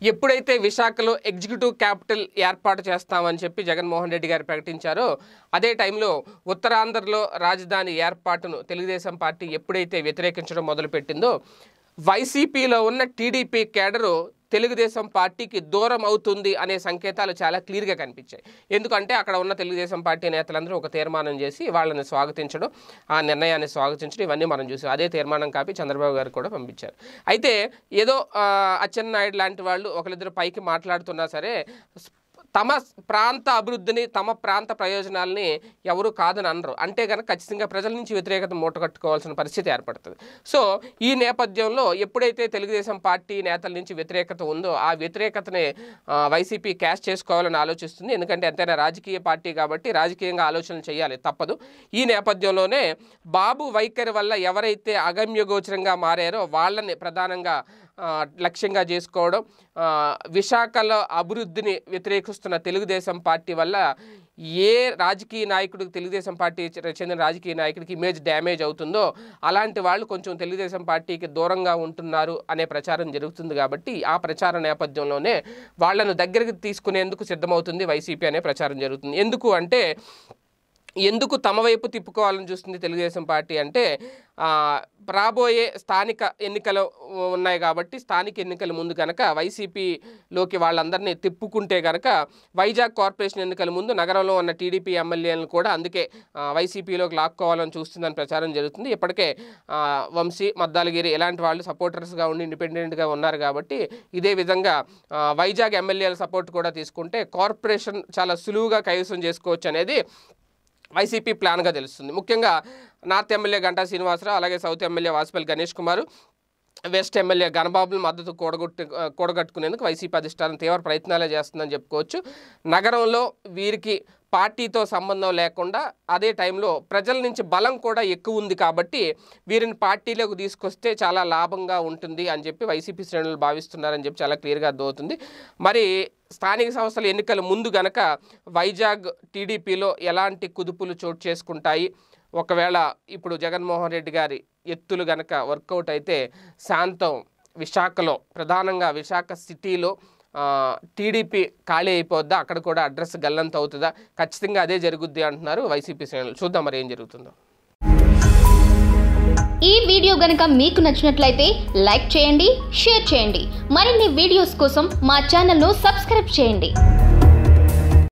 ఎప్పుడైతే విశాఖలో executive capital ఏర్పాటు చేస్తామని చెప్పి జగన్మోహన్ రెడ్డి గారు ప్రకటించారో అదే టైంలో ఉత్తరాంధ్రలో రాజధాని ఏర్పాటును తెలుగుదేశం పార్టీ ఎప్పుడైతే వ్యతిరేకించడం మొదలుపెట్టిందో వైసీపీలో ఉన్న టీడీపీ కేడరు తెలుగుదేశం పార్టీకి దూరం అవుతుంది అనే సంకేతాలు చాలా క్లియర్గా కనిపించాయి ఎందుకంటే అక్కడ ఉన్న తెలుగుదేశం పార్టీ నేతలందరూ ఒక తీర్మానం చేసి వాళ్ళని స్వాగతించడం ఆ నిర్ణయాన్ని స్వాగతించడం ఇవన్నీ మనం చూసాం అదే తీర్మానం కాపీ చంద్రబాబు గారు కూడా పంపించారు అయితే ఏదో ఆ, అచ్చెన్నాయుడు లాంటి వాళ్ళు ఒకరిద్దరు పైకి మాట్లాడుతున్నా సరే తమ ప్రాంత అభివృద్ధిని తమ ప్రాంత ప్రయోజనాలని ఎవరు కాదని అనరు అంటే కనుక ఖచ్చితంగా ప్రజల నుంచి వ్యతిరేకత మూటగట్టుకోవాల్సిన పరిస్థితి ఏర్పడుతుంది సో ఈ నేపథ్యంలో ఎప్పుడైతే తెలుగుదేశం పార్టీ నేతల నుంచి వ్యతిరేకత ఉందో ఆ వ్యతిరేకతని ఆ, వైసీపీ క్యాష్ చేసుకోవాలని ఆలోచిస్తుంది ఎందుకంటే ఎంతైనా రాజకీయ పార్టీ కాబట్టి రాజకీయంగా ఆలోచనలు చేయాలి తప్పదు ఈ నేపథ్యంలోనే బాబు వైఖరి వల్ల ఎవరైతే అగమ్యగోచరంగా మారారో వాళ్ళని ప్రధానంగా ఆ, లక్ష్యంగా చేసుకోవడం ఆ, విశాఖలో అభివృద్ధిని వ్యతిరేకిస్తున్న తెలుగుదేశం పార్టీ వల్ల ఏ రాజకీయ నాయకుడికి తెలుగుదేశం పార్టీ చె- చెందిన రాజకీయ నాయకుడికి ఇమేజ్ డ్యామేజ్ అవుతుందో అలాంటి వాళ్ళు కొంచెం తెలుగుదేశం పార్టీకి దూరంగా ఉంటున్నారు అనే ప్రచారం జరుగుతుంది కాబట్టి ఆ ప్రచార నేపథ్యంలోనే వాళ్ళను దగ్గరికి తీసుకునేందుకు సిద్ధమవుతుంది వైసీపీ అనే ప్రచారం జరుగుతుంది ఎందుకు అంటే ఎందుకు తమ వైపు తిప్పుకోవాలని చూస్తుంది తెలుగుదేశం పార్టీ అంటే ఆ, రాబోయే స్థానిక ఎన్నికలు ఉన్నాయి కాబట్టి స్థానిక ఎన్నికల ముందు కనుక వైసీపీలోకి వాళ్ళందరినీ తిప్పుకుంటే కనుక వైజాగ్ కార్పొరేషన్ ఎన్నికల ముందు నగరంలో ఉన్న టీడీపీ ఎమ్మెల్యేలను కూడా అందుకే ఆ, వైసీపీలోకి లాక్కోవాలని చూస్తుందని ప్రచారం జరుగుతుంది ఇప్పటికే ఆ, వంశీ మద్దాలగిరి ఇలాంటి వాళ్ళు సపోర్టర్స్గా ఉండి ఇండిపెండెంట్గా ఉన్నారు కాబట్టి ఇదే విధంగా ఆ, వైజాగ్ ఎమ్మెల్యేల సపోర్ట్ కూడా తీసుకుంటే కార్పొరేషన్ చాలా సులువుగా కైవసం చేసుకోవచ్చు అనేది వైసీపీ ప్లాన్గా తెలుస్తుంది ముఖ్యంగా నార్త్ ఎమ్మెల్యే గంటా శ్రీనివాసరావు అలాగే south MLA Vasupalli Ganesh Kumar west MLA గణబాబుల మద్దతు కూడగొట్టు కూడగట్టుకునేందుకు వైసీపీ అధిష్టానం తీవ్ర ప్రయత్నాలే చేస్తుందని చెప్పుకోవచ్చు నగరంలో వీరికి పార్టీతో సంబంధం లేకుండా అదే టైంలో ప్రజల నుంచి బలం కూడా ఎక్కువ ఉంది కాబట్టి వీరిని పార్టీలోకి తీసుకొస్తే చాలా లాభంగా ఉంటుంది అని చెప్పి వైసీపీ శ్రేణులు భావిస్తున్నారని చెప్పి చాలా క్లియర్గా అర్థమవుతుంది మరి స్థానిక సంస్థల ఎన్నికల ముందు గనక వైజాగ్ టీడీపీలో ఎలాంటి కుదుపులు చోటు చేసుకుంటాయి ఒకవేళ ఇప్పుడు జగన్మోహన్ రెడ్డి గారి ఎత్తులు గనక వర్కౌట్ అయితే శాంతం విశాఖలో ప్రధానంగా విశాఖ సిటీలో ఆ, టీడీపీ ఖాళీ అయిపోద్దా అక్కడ కూడా అడ్రస్ గల్లంత అవుతుందా ఖచ్చితంగా అదే జరుగుద్ది అంటున్నారు వైసీపీ శ్రేణులు చూద్దాం మరి ఏం జరుగుతుందో ఈ వీడియో గనుక మీకు నచ్చినట్లయితే లైక్ చేయండి షేర్ చేయండి మరిన్ని వీడియోస్ కోసం మా ఛానల్ను సబ్స్క్రైబ్ చేయండి